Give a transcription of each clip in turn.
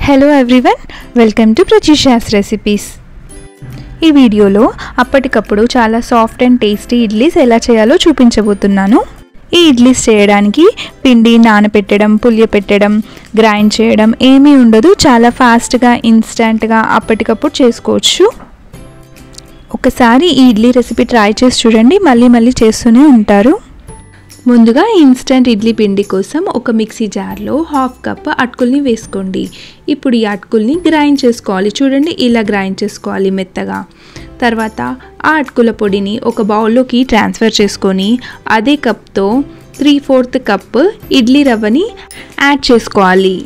hello everyone welcome to Prachisha's recipes ఈ వీడియోలో అప్పటికప్పుడు చాలా సాఫ్ట్ అండ్ టేస్టీ ఇడ్లీస్ ఎలా చేయాలో చూపించబోతున్నాను ఈ ఇడ్లీస్ చేయడానికి పిండి నానబెట్టడం పులియపెట్టడం గ్రైండ్ చేయడం ఏమీ ఉండదు చాలా ఫాస్ట్గా ఇన్స్టంట్గా అప్పటికప్పుడు చేసుకోవచ్చు ఒకసారి ఈ ఇడ్లీ రెసిపీ ట్రై చేసి చూడండి మళ్ళీ మళ్ళీ చేస్తూనే ఉంటారు ముందుగా ఇన్స్టంట్ ఇడ్లీ పిండి కోసం ఒక మిక్సీ జార్లో హాఫ్ కప్ అటుకుల్ని వేసుకోండి ఇప్పుడు ఈ అటుకుల్ని గ్రైండ్ చేసుకోవాలి చూడండి ఇలా గ్రైండ్ చేసుకోవాలి మెత్తగా తర్వాత ఆ అటుకుల పొడిని ఒక బౌల్లోకి ట్రాన్స్ఫర్ చేసుకొని అదే కప్తో త్రీ ఫోర్త్ కప్ ఇడ్లీ రవ్వని యాడ్ చేసుకోవాలి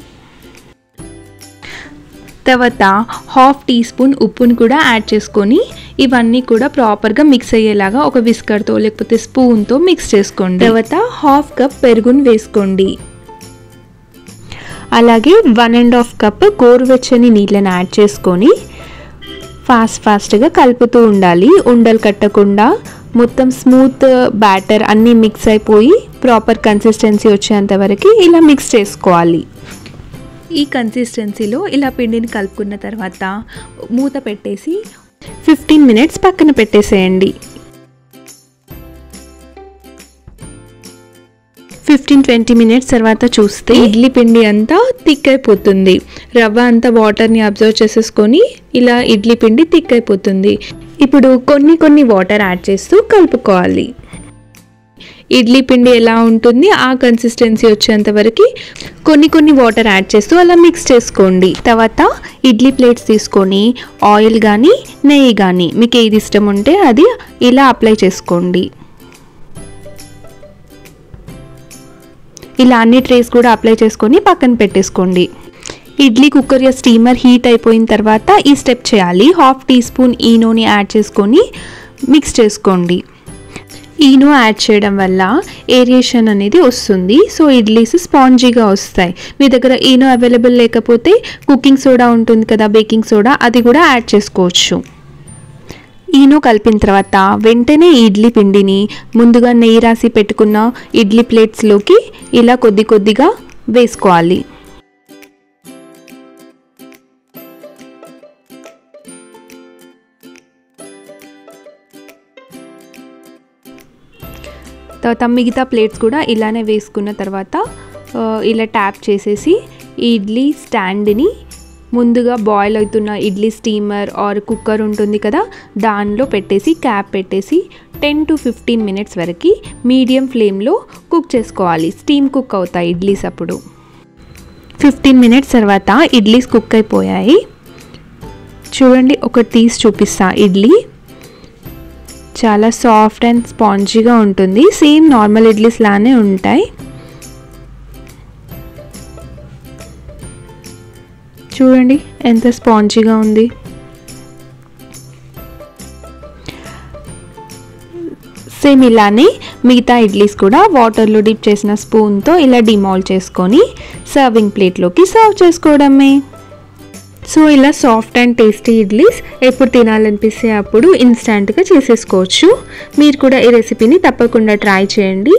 తర్వాత హాఫ్ టీ స్పూన్ ఉప్పుని కూడా యాడ్ చేసుకొని ఇవన్నీ కూడా ప్రాపర్గా మిక్స్ అయ్యేలాగా ఒక విస్కర్తో లేకపోతే స్పూన్తో మిక్స్ చేసుకోండి తర్వాత హాఫ్ కప్ పెరుగుని వేసుకోండి అలాగే వన్ అండ్ హాఫ్ కప్ గోరువెచ్చని నీళ్ళని యాడ్ చేసుకొని ఫాస్ట్ ఫాస్ట్గా కలుపుతూ ఉండాలి ఉండలు కట్టకుండా మొత్తం స్మూత్ బ్యాటర్ అన్నీ మిక్స్ అయిపోయి ప్రాపర్ కన్సిస్టెన్సీ వచ్చేంత వరకు ఇలా మిక్స్ చేసుకోవాలి ఈ కన్సిస్టెన్సీలో ఇలా పిండిని కలుపుకున్న తర్వాత మూత పెట్టేసి ఫిఫ్టీన్ మినిట్స్ పక్కన పెట్టేసేయండి ఫిఫ్టీన్ ట్వంటీ మినిట్స్ తర్వాత చూస్తే ఇడ్లీ పిండి అంతా థిక్ అయిపోతుంది రవ్వ అంతా వాటర్ని అబ్జర్వ్ చేసేసుకొని ఇలా ఇడ్లీ పిండి థిక్ అయిపోతుంది ఇప్పుడు కొన్ని కొన్ని వాటర్ యాడ్ చేస్తూ కలుపుకోవాలి ఇడ్లీ పిండి ఎలా ఉంటుంది ఆ కన్సిస్టెన్సీ వచ్చేంత వరకు కొన్ని కొన్ని వాటర్ యాడ్ చేస్తూ అలా మిక్స్ చేసుకోండి తర్వాత ఇడ్లీ ప్లేట్స్ తీసుకొని ఆయిల్ కానీ నెయ్యి కానీ మీకు ఏది ఇష్టం ఉంటే అది ఇలా అప్లై చేసుకోండి ఇలా అన్ని ట్రేస్ కూడా అప్లై చేసుకొని పక్కన పెట్టేసుకోండి ఇడ్లీ కుక్కర్ या స్టీమర్ హీట్ అయిపోయిన తర్వాత ఈ స్టెప్ చేయాలి హాఫ్ టీ స్పూన్ ఈనోని యాడ్ చేసుకొని మిక్స్ చేసుకోండి ఈనో యాడ్ చేయడం వల్ల ఏరియేషన్ అనేది వస్తుంది సో ఇడ్లీస్ స్పాంజీగా వస్తాయి మీ దగ్గర ఈనో అవైలబుల్ లేకపోతే కుకింగ్ సోడా ఉంటుంది కదా బేకింగ్ సోడా అది కూడా యాడ్ చేసుకోవచ్చు ఈనో కలిపిన తర్వాత వెంటనే ఇడ్లీ పిండిని ముందుగా నెయ్యి రాసి పెట్టుకున్న ఇడ్లీ ప్లేట్స్లోకి ఇలా కొద్ది కొద్దిగా వేసుకోవాలి తర్వాత మిగతా ప్లేట్స్ కూడా ఇలానే వేసుకున్న తర్వాత ఇలా ట్యాప్ చేసేసి ఈ ఇడ్లీ స్టాండ్ని ముందుగా బాయిల్ అవుతున్న ఇడ్లీ స్టీమర్ ఆర్ కుక్కర్ ఉంటుంది కదా దానిలో పెట్టేసి క్యాప్ పెట్టేసి టెన్ టు ఫిఫ్టీన్ మినిట్స్ వరకు మీడియం ఫ్లేమ్లో కుక్ చేసుకోవాలి స్టీమ్ కుక్ అవుతాయి ఇడ్లీస్ అప్పుడు ఫిఫ్టీన్ మినిట్స్ తర్వాత ఇడ్లీస్ కుక్ అయిపోయాయి చూడండి ఒకటి తీసి చూపిస్తా ఇడ్లీ చాలా సాఫ్ట్ అండ్ స్పాంజీగా ఉంటుంది సేమ్ నార్మల్ ఇడ్లీస్ లానే ఉంటాయి చూడండి ఎంత స్పాంజీగా ఉంది సేమ్ ఇలానే మిగతా ఇడ్లీస్ కూడా వాటర్లో డిప్ చేసిన స్పూన్తో ఇలా డిమాల్ చేసుకొని సర్వింగ్ ప్లేట్లోకి సర్వ్ చేసుకోవడమే సో ఇలా సాఫ్ట్ అండ్ టేస్టీ ఇడ్లీస్ ఎప్పుడు తినాలనిపిస్తే అప్పుడు ఇన్స్టంట్గా చేసేసుకోవచ్చు మీరు కూడా ఈ రెసిపీని తప్పకుండా ట్రై చేయండి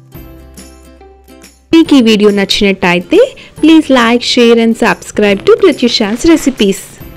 మీకు ఈ వీడియో నచ్చినట్టయితే please like share and subscribe to Prathyusha's recipes